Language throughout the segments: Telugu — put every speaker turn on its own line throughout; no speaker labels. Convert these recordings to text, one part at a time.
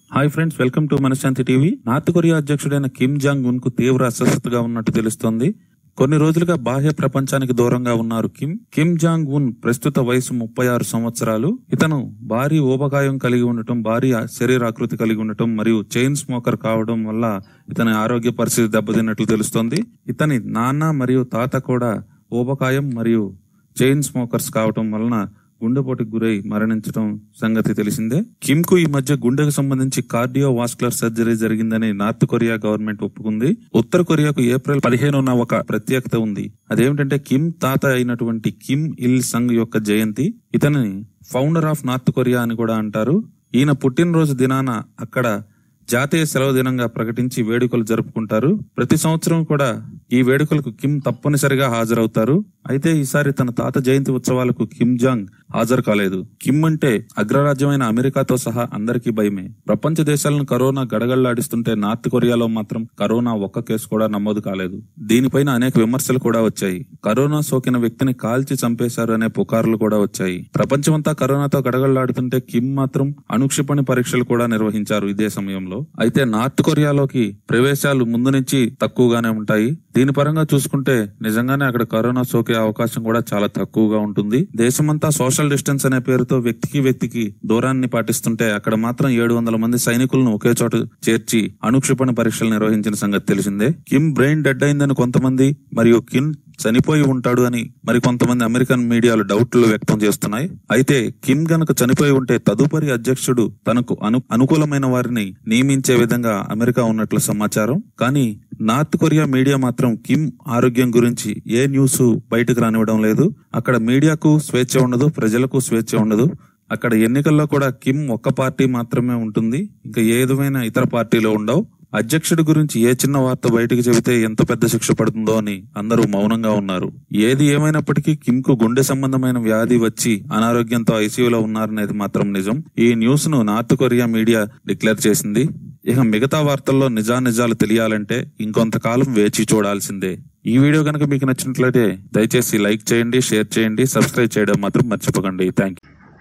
hi friends welcome to Manashanti TV North Korea అధ్యక్షుడైన కిమ్ జాంగ్ ఉన్ కు తీవ్ర అస్వస్థతగా ఉన్నట్టు తెలుస్తోంది కొన్ని రోజులుగా బాహ్య ప్రపంచానికి దూరంగా ఉన్నారు కిమ్ కిమ్ జాంగ్ ఉన్ ప్రస్తుత వయసు ముప్పై ఆరు సంవత్సరాలు ఇతను భారీ ఊబకాయం కలిగి ఉండటం భారీ శరీరాకృతి కలిగి ఉండటం మరియు చైన్ స్మోకర్ కావడం వల్ల ఇతని ఆరోగ్య పరిస్థితి దెబ్బతిన్నట్లు తెలుస్తోంది ఇతని నాన్న మరియు తాత కూడా ఊబకాయం మరియు చైన్ స్మోకర్స్ కావటం వలన గుండెపోటుకు గురై మరణించడం సంగతి తెలిసిందే కిమ్ కు ఈ మధ్య గుండెకు సంబంధించి కార్డియో వాస్కులర్ సర్జరీ జరిగిందని నార్త్ కొరియా గవర్నమెంట్ ఒప్పుకుంది ఉత్తర కొరియాకు ఏప్రిల్ పదిహేనున ఒక ప్రత్యేకత ఉంది అదేమిటంటే కిమ్ తాత అయినటువంటి కిమ్ ఇల్ సంగ్ యొక్క జయంతి ఇతని ఫౌండర్ ఆఫ్ నార్త్ కొరియా అని కూడా అంటారు ఈయన పుట్టినరోజు దినాన అక్కడ జాతీయ సెలవు దినంగా ప్రకటించి వేడుకలు జరుపుకుంటారు ప్రతి సంవత్సరం కూడా ఈ వేడుకలకు కిమ్ తప్పనిసరిగా హాజరవుతారు అయితే ఈసారి తన తాత జయంతి ఉత్సవాలకు కిమ్ జాంగ్ హాజరు కాలేదు కిమ్ అంటే అగ్రరాజ్యమైన అమెరికాతో సహా అందరికీ భయమే ప్రపంచ దేశాలను కరోనా గడగళ్లాడిస్తుంటే నార్త్ కొరియాలో మాత్రం కరోనా ఒక్క కేసు కూడా నమోదు కాలేదు దీనిపైన అనేక విమర్శలు కూడా వచ్చాయి కరోనా సోకిన వ్యక్తిని కాల్చి చంపేశారు అనే పుకార్లు కూడా వచ్చాయి ప్రపంచమంతా కరోనాతో గడగళ్లాడుతుంటే కిమ్ మాత్రం అణుక్షిపణి పరీక్షలు కూడా నిర్వహించారు ఇదే సమయంలో అయితే నార్త్ కొరియాలోకి ప్రవేశాలు ముందు నుంచి తక్కువగానే ఉంటాయి దీని పరంగా చూసుకుంటే నిజంగానే అక్కడ కరోనా సోకే అవకాశం కూడా చాలా తక్కువగా ఉంటుంది దేశమంతా సోషల్ డిస్టెన్స్ అనే పేరుతో వ్యక్తికి వ్యక్తికి దూరాన్ని పాటిస్తుంటే అక్కడ మాత్రం ఏడు వందల మంది సైనికులను ఒకే చోట చేర్చి అణుక్షిపణి పరీక్షలు నిర్వహించిన సంగతి తెలిసిందే కిమ్ బ్రెయిన్ డెడ్ అయిందని కొంతమంది మరియు కిమ్ చనిపోయి ఉంటాడు అని మరి కొంతమంది అమెరికన్ మీడియాలు డౌట్లు వ్యక్తం చేస్తున్నాయి అయితే కిమ్ గనక చనిపోయి ఉంటే తదుపరి అధ్యక్షుడు తనకు అను అనుకూలమైన వారిని నియమించే విధంగా అమెరికా ఉన్నట్లు సమాచారం కానీ నార్త్ కొరియా మీడియా మాత్రం కిమ్ ఆరోగ్యం గురించి ఏ న్యూస్ బయటకు రానివ్వడం లేదు అక్కడ మీడియాకు స్వేచ్ఛ ఉండదు ప్రజలకు స్వేచ్ఛ ఉండదు అక్కడ ఎన్నికల్లో కూడా కిమ్ ఒక్క పార్టీ మాత్రమే ఉంటుంది ఇంకా ఏ విధమైన ఇతర పార్టీలు ఉండవు అధ్యక్షుడి గురించి ఏ చిన్న వార్త బయటకు చెబితే ఎంత పెద్ద శిక్ష పడుతుందో అని అందరూ మౌనంగా ఉన్నారు ఏది ఏమైనప్పటికీ కిమ్ కు గుండె సంబంధమైన వ్యాధి వచ్చి అనారోగ్యంతో ఐసీయూలో ఉన్నారనేది మాత్రం నిజం ఈ న్యూస్ ను నార్త్ కొరియా మీడియా డిక్లేర్ చేసింది ఇక మిగతా వార్తల్లో నిజానిజాలు తెలియాలంటే ఇంకొంతకాలం వేచి చూడాల్సిందే ఈ వీడియో కనుక మీకు నచ్చినట్లయితే దయచేసి లైక్ చేయండి షేర్ చేయండి సబ్స్క్రైబ్ చేయడం మాత్రం మర్చిపోకండి థ్యాంక్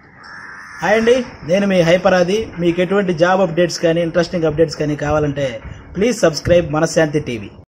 హాయ్ అండి నేను మీ హైపరాది మీకు ఎటువంటి జాబ్ అప్డేట్స్ కానీ ఇంట్రెస్టింగ్ అప్డేట్స్ కానీ కావాలంటే ప్లీజ్ సబ్స్క్రైబ్ మనశాంతి టీవీ